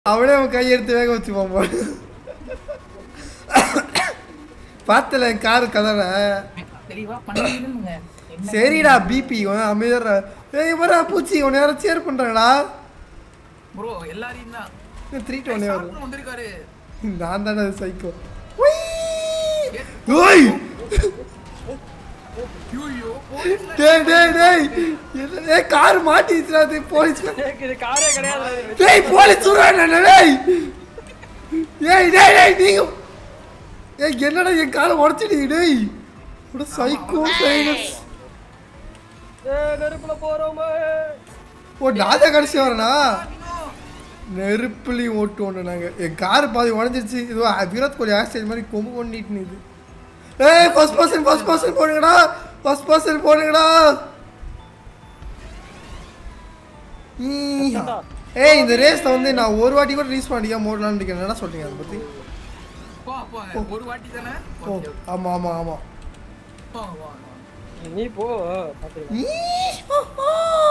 அவனே அவன் கையெடுத்து வேக வச்சுப்பான் போல பார்த்தல என் காரு கதற தெளிவா பண்ணிடுங்க சரிடா பிபி அமைதியா ஏய் வரா பூச்சி உன்னை யாரும் சேர் பண்றாடா ப்ரோ எல்லாரையும் தான் த்ரீ டு ஒன்னே வரும் சாப்பிட்டு வந்திருக்காரு நான் தானே சைக்கோ ஓய் ஐயோ போலீஸ் டேய் டேய் டேய் என்ன- ஏய் கார் மாட்டிச்சுடா டேய் போலீஸ் இது காரே கிடையாது டேய் போலீஸ் சொல்றானே டேய் ஏய் டேய் டேய் நீங்க ஏய் என்னடா என் காலை உடைச்சிட்டீங்க டேய் ஒரு சைக்கோ சைனஸ் ஏய், நெருப்புல போறோமே ஓ நான் தான் கடைசி வரேனா நெருப்புலையும் ஓட்டு ஒன்று நாங்கள் என் கார் பாதி உடஞ்சிருச்சு இதுவோ விராட் கோலி ஆக்சிடென்ட் மாதிரி கொம்பு கொண்டிட்டு இது ஏய் ஃபர்ஸ்ட் பர்சன் ஃபர்ஸ்ட் பர்சன் போடுங்கடா ஃபர்ஸ்ட் பர்சன் போடுங்கடா ஈயா. ஏய் இந்த ரேஸ்ல வந்து நான் ஒரு வாட்டி கூட ரீஸ் பண்ணிக்க மோடலான்னு இருக்கேன் என்ன சொல்றீங்க அதை பத்தி போ போ ஒரு வாட்டி தானே ஓ ஆமா ஆமா ஆமா போ வா நீ போ பாத்துக்கலாம் ஈ,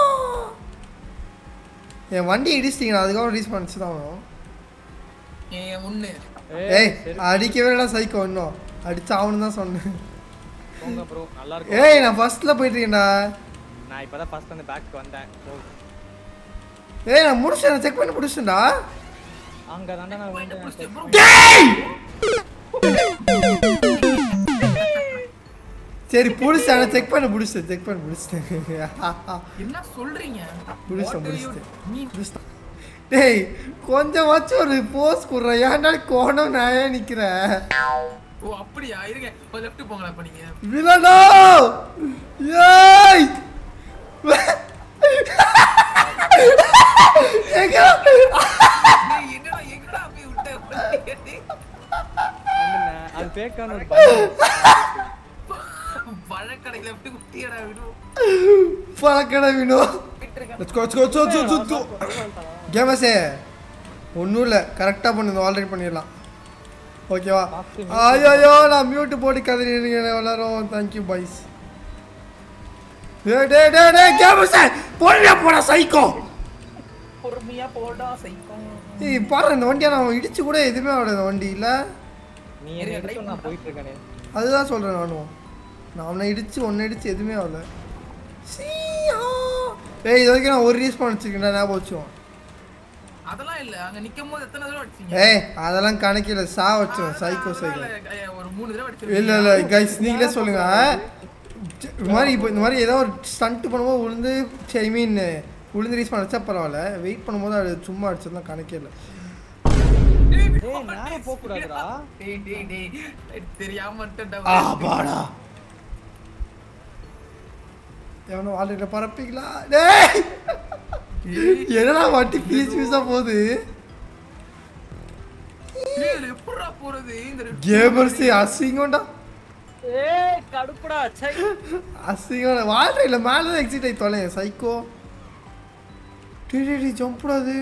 என் வண்டி இடிச்சிட்டீங்க அதுக்கப்புறம் ரீஸ் பண்ணிச்சு தான் வரும் ஏன் ஒண்ணு ஏய் அடிக்கவே இல்லை சைக்கோ இன்னும் அடிச்சு ஆகணும் தான் சொன்னேன் போங்க ப்ரோ நல்லா இருக்கும் ஏய் நான் ஃபர்ஸ்ட்ல போயிட்டு இருக்கேன்டா நான் இப்பதான் ஃபர்ஸ்ட் வந்து பேக் வந்தேன் போ. ஏய் நான் முடிச்சேன் செக் பண்ணி முடிச்சேன்டா அங்க தாண்டா நான் வந்து bro டேய் சரி புடிச்சேன் செக் பண்ணி முடிச்சேன் செக் பண்ணி முடிச்சிட்டேன் என்ன சொல்றீங்க முடிச்சிட்டேன், What are you- முடிச்சிட்டேன். நீ முடிச்சிட்டேன். டேய் கொஞ்சமாச்சும் ஒரு போஸ் குடுற ஏன்டா கோணம் நான் ஏன் நிக்கிறேன் ஓ அப்படியா இருங்க ஒரு லெஃப்ட் போங்களா இப்ப நீங்க விலடா ஏய் எங்க டேய், என்னடா எங்கடா போய் விட்ட வந்துண்ணே. அது ஃபேக்கான ஒரு பயம் பழக்கடை லெஃப்ட் குட்டியடா விடு பழக்கடை Vino let's go let's go so so so கேமஸே ஒன்றும் இல்லை கரெக்டாக பண்ணுங்க ஆல்ரெடி பண்ணிடலாம் ஓகேவா ஐயோ நான் மியூட் போட்டு கதறீங்க எல்லாரும் தேங்க்யூ பாய்ஸ் டே டே டே டே கேமஸே போடா போடா சைக்கோ பொறுமையா போடா சைக்கோம் ஏய் பாரு இந்த வண்டியை நான் இடிச்சு கூட எதுவுமே ஆகல இந்த வண்டி இல்லை நீ என்ன எடுத்து நான் போயிட்டு இருக்கேனே அதுதான் சொல்கிறேன் நானும் நான் அவனை இடிச்சு ஒன்று இடிச்சு எதுவுமே ஆகல சீயா. ஏய் இது வரைக்கும் நான் ஒரு ரீஸ் பண்ண வச்சுருக்கேன்டா ஞாபகம் வச்சுவோம் அதெல்லாம் இல்ல அங்க நிக்கும் போது எத்தனை தடவை அடிச்சீங்க ஏய் அதெல்லாம் கணக்கில் சா வச்சுவேன் சைக்கோ சைக்கோ அதனால, ஒரு மூணு தடவை அடிச்சிருக்கீங்க இல்லை இல்லை கைஸ் நீங்களே சொல்லுங்க இது மாதிரி இப்போ இந்த மாதிரி ஏதோ ஒரு ஸ்டண்ட் பண்ணும்போது உளுந்து ஐ மீன் உளுந்து ரீஸ் பண்ண வச்சா பரவாயில்ல வெயிட் பண்ணும்போது அது சும்மா அடிச்சதுலாம் கணக்கே இல்லை டேய் நேரம் போக கூடாதுடா டேய் டேய் டேய் தெரியாம வந்துட்டேன்டா. ஆபாடா எவனோ ஆல்ரெடி பரப்பிங்களா டேய் என்னடா வட்டி பீஸ் பீஸாக போகுது டேய், இதுல எப்படிடா போறது இந்த ரெண்டு- கேமர்ஸ் அசிங்கம்டா ஏய் கடுப்புடா சை அசிங்கம் வாழ்றையில் மேலே தான் எக்ஸிட் ஆகி தொலை சைக்கோ டிடி ஜம்புடாது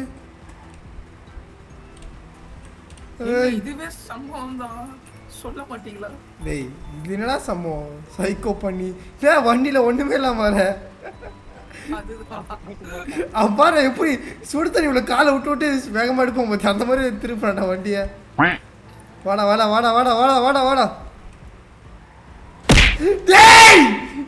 ஏய், இதுவே சம்பவம் தான் சொல்ல மாட்டீங்களா டேய் இது என்னடா சம்பவம் சைக்கோ பண்ணி ஏன் வண்டியில் ஒன்றுமே இல்லாம வர அதுதான் அப்பாரு எப்படி சுடு தண்ணி இவ்வளோ காலை விட்டு விட்டு வேகமாக எடுப்போம் பார்த்து அந்த மாதிரி திருப்பினாடா வண்டியை வாடா வாடா வாடா வாடா வாடா வாடா வாடா டேய்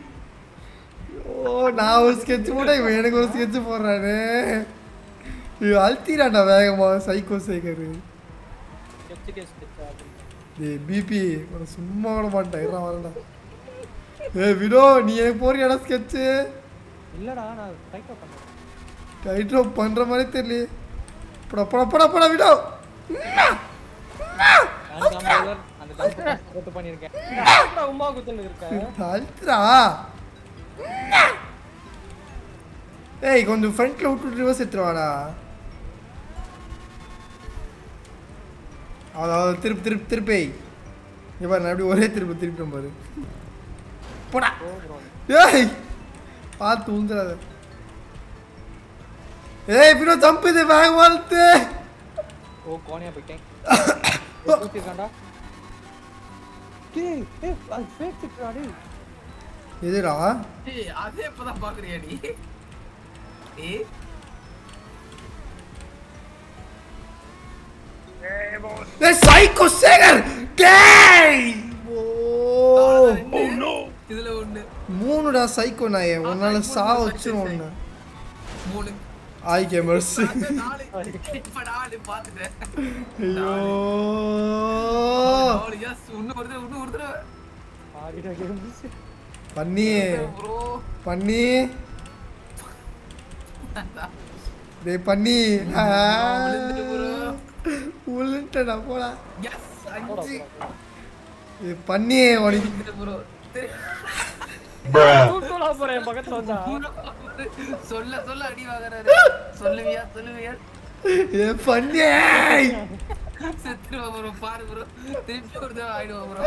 ஓ நான் ஒரு ஸ்கெட்ச் போட்டேன் இவன் எனக்கு ஒரு ஸ்கெட்ச் போடுறானே இவன் அழுத்திடாண்டா வேகமா சைக்கோ சைக்கரு கெச்சு கெச்சு கெச்சு டேய் பிபி உன சும்மா விட மாட்டேன் இருடா வரடா ஏய் விடோ நீ எனக்கு போறியாடா ஸ்கெட்சு இல்லடா நான் டைட்டா பண்ணேன் டைட் ரோப் பண்ற மாதிரி தெரியல படா படா படா படா விடோ அந்த டம்பர் அந்த டம்பர் போட்டு பண்ணிருக்கேன் என்னடா உமா குத்துன்னு இருக்க அழுத்துறா ஏய் கொஞ்சம் ஃப்ரண்ட்ல விட்டு ரிவர்ஸ் எடுத்துருவாடா அதாவது திருப்பி திருப்பி திருப்பி இங்க பாரு நான் அப்படியே ஒரே திருப்பி திருப்பி பாரு போடா ஏய் பார்த்து உந்துறாத ஏய் பின்னோ ஜம்ப் இது வேக வாழ்த்து ஓ கோணையா போயிட்டேன் ஊத்திருக்கான்டா டேய் ஏய் அது ஃபேக் சிட்ரா டேய் எதுடா ஏய் அதே இப்பதான் பாக்குறியா நீ ஏய் ஏய் சைக்கோ சேகர் டேய் ஓ இதுல ஒண்ணு மூணுடா சைக்கோ நாயே உன்னால சா வச்சிரும் ஒண்ணு மூணு ஆய் கேமர்ஸ் நாலு இப்ப நாலு பாத்துட்டேன் ஐயோ நாலு yes இன்னும் ஒரு தடவை இன்னும் ஒரு தடவை ஆடிடா கேம்ஸ் பண்ணி ப்ரோ பண்ணி டேய் பண்ணி உள்ளிட்டடா போடா எஸ் அஞ்சு ஏய் பண்ணி உனக்கு ப்ரோ தூட்டோலா போறேன் என் பக்கத்துல வந்தா சொல்ல சொல்ல அடி வாங்குறாரு சொல்லுவியா சொல்லுவியா ஏ பண்ணி செத்துருவா ப்ரோ பாரு ப்ரோ திருப்பி ஒரு தடவை ஆயிடுவா ப்ரோ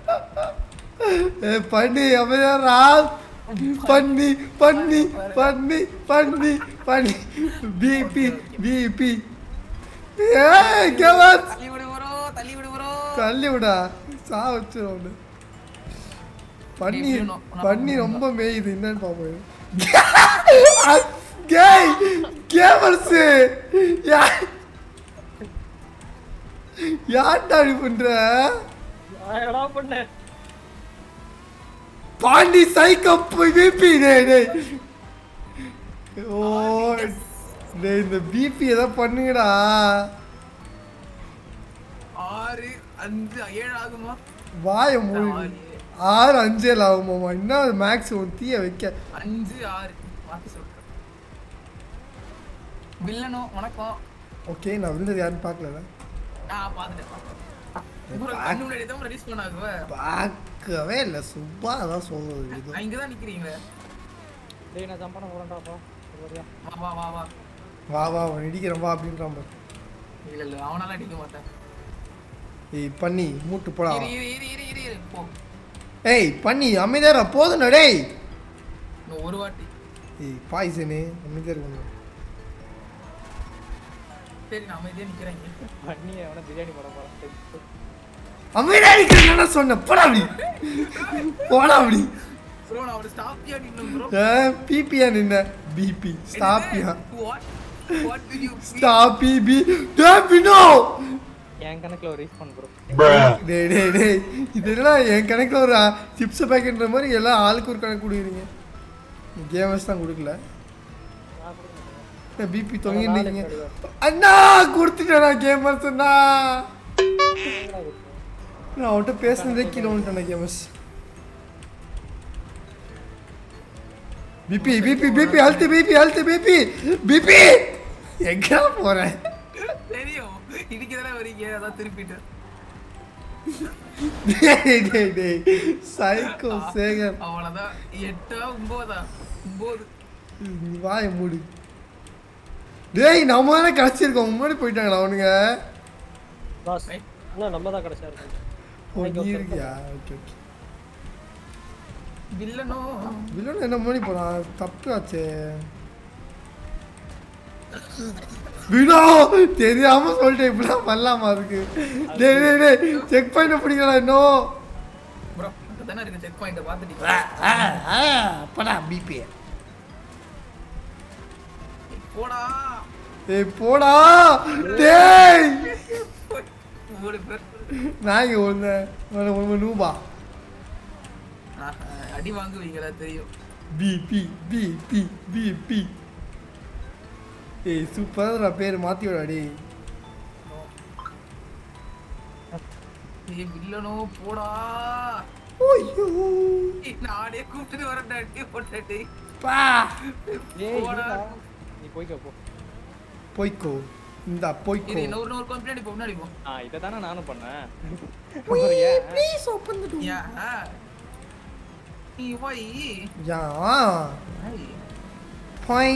ஏ பண்ணி அமைதியாரா பண்ணி பண்ணி பண்ணி பண்ணி பண்ணி பிபி பிபி ஏ கேமர்ஸ் தள்ளி விடு ப்ரோ தள்ளி விடு ப்ரோ தள்ளி விடா சா வச்சிரும் ஒண்ணு பண்ணி பண்ணி ரொம்ப மேயுது என்னன்னு பாப்போம் கேய் கேமர்ஸ் யா யார்டா இப்படி பண்ற நான் என்னடா பண்ணேன் பாண்டி சைக்கோ பிபி டேய் டேய் ஓ டேய் இந்த பிபி ஏதோ பண்ணுங்கடா ஆறு அஞ்சு ஏழு ஆகுமா வாய மூடி ஆறு அஞ்சேல் ஆகுமாமா என்ன மேக்ஸ் உன் தீய வைக்க அஞ்சு ஆறு மாத்தி சொல்றேன் வில்லனோ வணக்கம் ஓகே நான் விழுந்தது யாருன்னு பார்க்கல நான் பாத்துட்டேன் ப்ரோ கண்ணு முன்னாடி தான் ரிலீஸ் பண்ணாகுவ பார்க்கவே இல்லை சும்மா அதான் சொல்றது இது நான் இங்க தான் நிக்கிறீங்க டேய் நான் ஜம்ப் பண்ண போறேன்டாப்பா சரியா வா வா வா வா வா வா அவன் இடிக்கிறான் வா அப்படின்றான் பாரு. இல்ல இல்ல அவனால அடிக்க மாட்டேன் ஏய் பண்ணி மூட்டு போடா இரு இரு இரு இரு இரு இரு போ ஏய் பண்ணி அமைதியாரா போதும்டா டேய் இன்னும் ஒரு வாட்டி ஏய் பாய்சனு அமைதியா இருக்கணும் சரி நான் அமைதியா நிக்கிறேன் இங்க. பண்ணி அவன பிரியாணி போட போறேன் அமைதியா இருக்கிறேன் சொன்னேன் போடா அப்படி போடா அப்படி ப்ரோ நான் ஒரு ஸ்டாப்பியா நின்னு ப்ரோ பிபியா நின்ன பிபி ஸ்டாப்பியா வாட் வாட் டு யூ ஸ்டாப்பி பி டே பினோ என் கணக்குல ஒரு ரீஸ் ப்ரோ டேய் டேய் டேய் இதெல்லாம் என் கணக்கில் ஒரு சிப்ஸ் பேக்கெட்ன்ற மாதிரி எல்லாம் ஆளுக்கு ஒரு கணக்கு கொடுக்குறீங்க கேமர்ஸ் தான் கொடுக்கல பிபி தொங்கிருந்தீங்க அண்ணா கொடுத்துட்டேண்ணா கேமர்ஸ் அண்ணா நான் அவன்கிட்ட பேசுனதே கீழே வந்துட்டேன் கேமர்ஸ் பிபி பிபி பிபி அழுத்து பிபி அழுத்து பிபி பிபி எங்கடா போறேன் தெரியும் இதுக்கு தானே வரீங்க அதான் திருப்பிட்டு டேய் டேய் டேய் சைக்கோ சேகர் அவ்வளவுதான் எட்டா ஒன்பதா ஒன்பது நீ வாய மூடு டேய் நம்ம தானே கிடச்சிருக்கோம் முன்னாடி போயிட்டாங்களா அவனுங்க பாஸ் என்ன நம்ம தான் கடைசியா இருக்கும் ஓ நீ இருக்கியா ஓகே ஓகே வில்லனோ வில்லன் என்ன முன்னாடி போறான் தப்பு ஆச்சே விடோ தெரியாம சொல்லிட்டேன் இப்படிலாம் பண்ணலாமா அதுக்கு டேய் டேய் டேய் செக் பாயிண்ட் பிடிக்கலாம் இன்னும் ப்ரோ தானே இருக்கு செக் பாயிண்ட் பாத்துட்டீங்க அப்படா பிபி போடா ஏய் போடா டேய் ஓடு bro. நான் இங்க ஒன்று ஒன்று நூபா ஆஹ், அடி வாங்குவீங்களா தெரியும் பிபி பிபி பிபி ஏய் சூப்பரா பேர் மாத்தி விடா டேய் ஏய் வில்லனோ போடா ஓய்யோ ஏய், நானே கூப்பிட்டு வரேன்டா அடி போட்டாட்டி பா ஏய் போடா. இருடா. நீ போய்க்க போ போய்க்கோ இந்த போய்க்கோ இது இன்னொரு இன்னொரு கொஞ்சம் பின்னாடி போ முன்னாடி போ ஆ இதை தானே நானும் பண்ணேன் ப்ளீஸ் ஓப்பன் தி டோர் ஏன் நீ போய் யா பாய்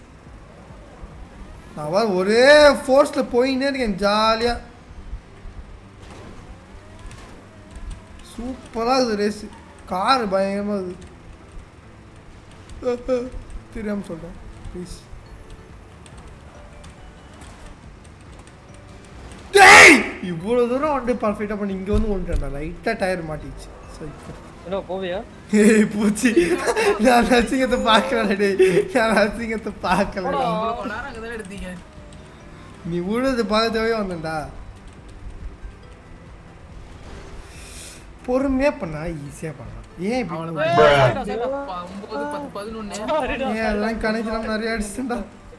நான் வர ஒரே ஃபோர்ஸில் போயின்னே இருக்கேன் ஜாலியாக சூப்பராக இருக்குது ரேஸு கார் பயங்கரமாக இருக்குது தெரியாமல் சொல்கிறேன் ப்ளீஸ் டேய் இவ்வளோ தூரம் வந்து பர்ஃபெக்டாக பண்ணி இங்கே வந்து ஒன்றுட்டா லைட்டாக டயர் மாட்டிச்சு சரி என்ன போவியா ஏய் பூச்சி நான் அசிங்கத்தை பார்க்கல டேய் நான் அசிங்கத்தை பார்க்கல இவ்வளவு நேரம் அங்கதானே எடுத்தீங்க நீ உழுது பார்க்கவே வந்தேன்டா பொறுமையாக பண்ணா ஈஸியாக பண்ணலாம் ஏன் இப்படி அவ்வளவுதான் ப- ஒன்பது பத்து பதினொன்னு ஏன் அதெல்லாம் கணக்கெல்லாம் நிறைய அடிச்சுட்டா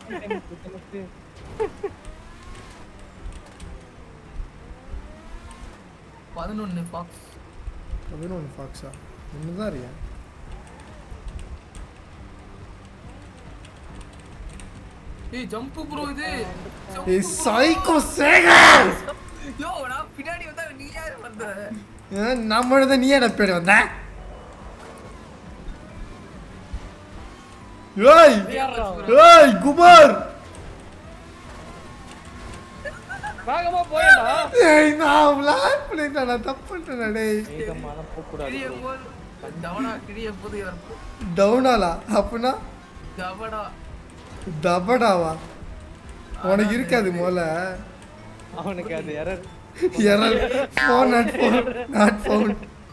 பதினொன்னு பாக்ஸ் பதினொன்று ஃபாக்ஸா ஒன்று தான் இருக்கியா ஏய் ஜம்ப் ப்ரோ இது ஏய் சைக்கோ சேகர் யோ நான் பின்னாடி வந்தா நீ யாரு வந்த ஏன் நம்ம தான் நீ என்ன பேர் வந்த ஏய் ஏய் குமார் வேகமா போயடா ஏய் நான் விளாட் பண்ணிட்டேன் நான் தப்பு பண்ணிட்டேன் டேய் வேகமான போக கூடாது கிழிய போது தவணா கிழிய போது இறக்கும் டவுனாலா அப்படின்னா தவடா தபடாவா உனக்கு இருக்காது முதல்ல அவனுக்கு அது error error phone not phone not phone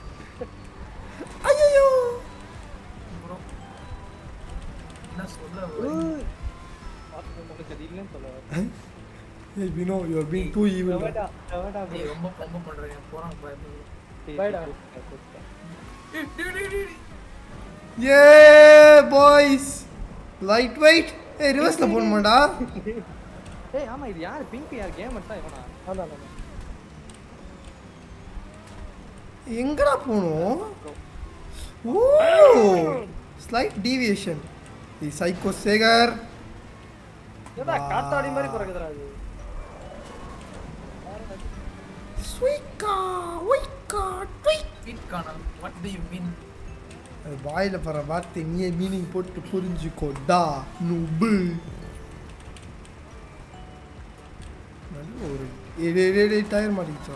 ஐயோ ப்ரோ என்ன சொல்ல உனக்கு அது இல்லைன்னு சொல்ல ஏய் Vino you are being too evil தவடா தவடா நீ ரொம்ப பம்ப பண்றீங்க போறான் பயந்து பைடா ஏய், டேய், டேய், டேய். ஏ பாய்ஸ் லைட் வெயிட் ஏய் ரிவர்ஸ்ல போணுமாடா ஏய் ஆமா இது யார் பிங்க் யார் கேமர் தான் இவனா அதான் அதான் எங்கடா போகணும் oh slight deviation the psycho Sekar ஏதா காத்தாடி மாதிரி பிறகுதுடா அது ஸ்வீக்கா ஒய்க்கா ட்வீக் Sweet corner. What do you mean? அது வாயில வர வார்த்தை நீயே மீனிங் போட்டு புரிஞ்சுக்கோடா நுபு நல்ல ஒரு ஏடே ஏடே டயர் மாட்டிக்கிச்சா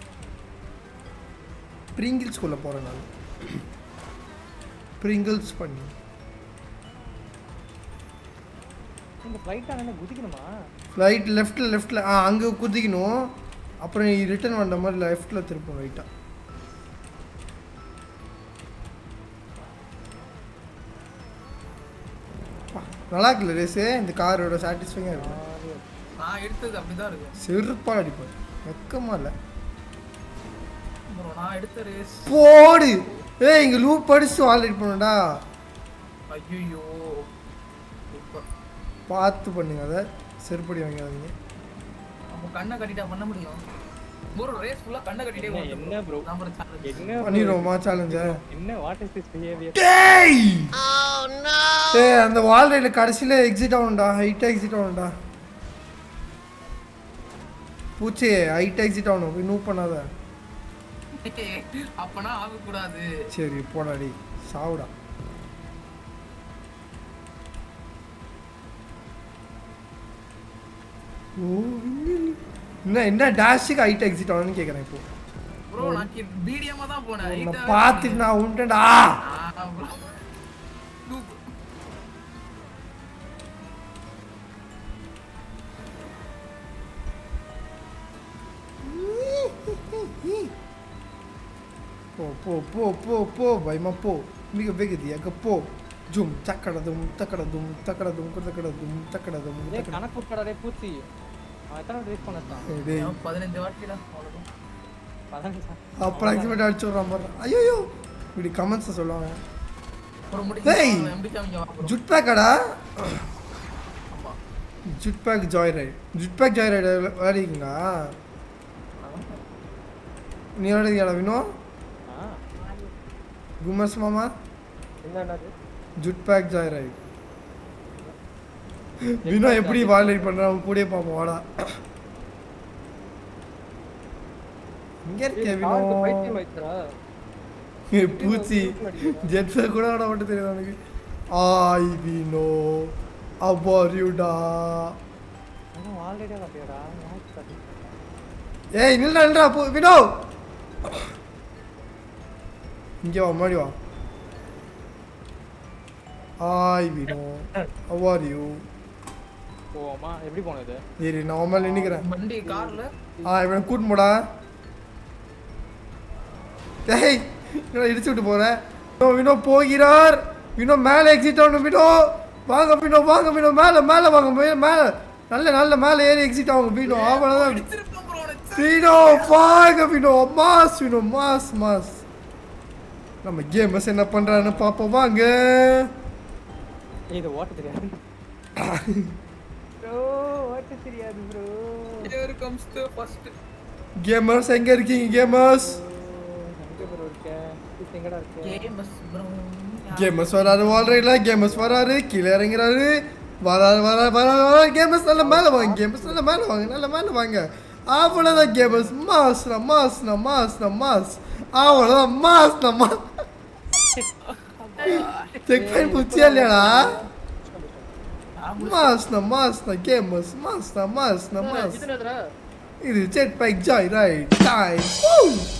ப்ரிங்கிள்ஸ்குள்ளே போகிறேன் நான் ப்ரிங்கிள்ஸ் பண்ணி இந்த ஃப்ளைட் ஆனா குதிக்கணுமா ஃப்ளைட் லெஃப்ட்டில் லெஃப்ட்டில் ஆ அங்கே குதிக்கணும் அப்புறம் ரிட்டர்ன் வந்த மாதிரி லெஃப்ட்டில் திருப்போம் ரைட்டாக நல்லா இருக்குல்ல ரேஸு இந்த காரோட சாட்டிஸ்ஃபைங்காக இருக்கும் நான் எடுத்தது அப்படிதான் இருக்கும் செருப்பால் அடிப்பேன் வெக்கமா இல்லை bro, நான் எடுத்த ரேஸ் போடு ஏய் இங்கே லூப் அடிச்சு ஆல்ரெடி பண்ணடா ஐயோ சூப்பர் பார்த்து பண்ணுங்க அதை செருப்படி வாங்காதீங்க நம்ம கண்ணை கட்டிட்டா பண்ண முடியும் ப்ரோ ரேஸ் ஃபுல்லா கண்ணை கட்டிட்டே என்ன, ஓட்டு என்ன bro? நம்ம சேலஞ்ச் என்ன bro? பண்ணிடுவோமா சேலஞ்ச என்ன வாட் இஸ் திஸ் பிஹேவியர் டேய் ஏய் அந்த வால் ரைடில் கடைசியில் எக்ஸிட் ஆகணும்டா ஹைட்டாக எக்ஸிட் ஆகணும்டா பூச்சி ஹைட்டாக எக்ஸிட் ஆகணும் போய் மூவ் பண்ணாத அப்பனா ஆகக்கூடாது சரி போடா டேய் சாவுடா ஓ விண்ணில். என்ன என்ன டேஷுக்கு ஹைட்டாக எக்ஸிட் ஆகணும்னு கேட்குறேன் இப்போ ப்ரோ நான் மீடியமா தான் போனேன் உன்னை height ஆ பார்த்துட்டு நான் உண்டேன்டா ஆ, bro. Noob. போ போ போ போ போ பயமா போ மிக வெகுதியாக போ ஜும் தக்கடதும் தக்கடதும் தக்கடதும் தக்கடதும் தக்கடதும் இதே கணக்கு உட்படாதே பூச்சி அவன் எத்தனை ரேஸ் பண்ணான் டேய் நான் பதினஞ்சு வாட்டிடா அவ்வளவுதான் பதினஞ்சா அப்ராக்சிமேட் அடிச்சு விட்றான் பாரு ஐயோ இப்படி கமெண்ட்ஸை சொல்லுவாங்க ஒரு டேய். முடிக்கும் எப்படி அவங்க வா bro. ஜுட் பேக்கடா ஆமா jet bike joy ride jet bike joy ride விளையாடிங்களா நீ விளையாடுறியாடா வினோ ஆ குமர்ஸ் மாமா என்னது jet bike joy ride Vino எப்படி வாலிட் பண்ணுறான் கூடயே பார்ப்போம் வாடா இங்க இருக்கியா வினோ பைத்தியம் ஆயிடுச்சுடா ஏய், பூச்சி ஜெட் பேக் கூட விட மட்டும் தெரியாது எனக்கு ஆய் வினோ அபாரியுடா அவன் ஆல்ரெடி அப்படியாடா ஏய் நில்றா நில்றா போ வினோ இங்கே வா முன்னாடி வா ஆய் வினோ அவார் யூ போமா எப்படி போனது சரி நான் உன் மேலே நிற்கிறேன் வண்டி கார்ல ஆ இவனை கூட்டு போடா டேய் என்னடா இடிச்சு விட்டு போகிறேன் வினோ வினோ போகிறார் வினோ மேலே எக்ஸிட் ஆகணும் வினோ வாங்க வினோ வாங்க வினோ மேலே மேலே வாங்க மே- மேலே நல்ல நல்ல மேலே ஏறி எக்ஸிட் ஆகும் வினோ அவ்வளோதான் திருப்பம் ப்ரோ வினோ வாங்க Vino mass Vino mass mass நம்ம கேமர்ஸ் என்ன பண்றான்னு பாப்போம் வாங்க ஏய், இது ஓட்ட தெரியாது ப்ரோ ஓட்ட தெரியாது bro Here comes the first. Gamers எங்க இருக்கீங்க கேமர்ஸ் எங்க ப்ரோ இருக்க இது எங்கடா இருக்க Gamers bro. கேமர்ஸ் வராரு ஆல்ரைட்ல கேமர்ஸ் வராரு கீழே இறங்குறாரு வராரு வராரு வராரு வராரு கேமர்ஸ் நல்ல மேலே வாங்க கேமர்ஸ் நல்ல மேலே வாங்க நல்ல மேலே வாங்க அவ்வளோதான் கேமர்ஸ் மாஸ்னா மாஸ்னா மாஸ்னா மாஸ் அவ்வளோதான் மாஸ்னா மா செக் பண்ணி புச்சியா இல்லையாடா மாஸ்னா மாஸ்னா கேமர்ஸ் மாஸ்னா மாஸ்னா மாஸ் ஜித்தனேந்திரா இது jet bike joy ride time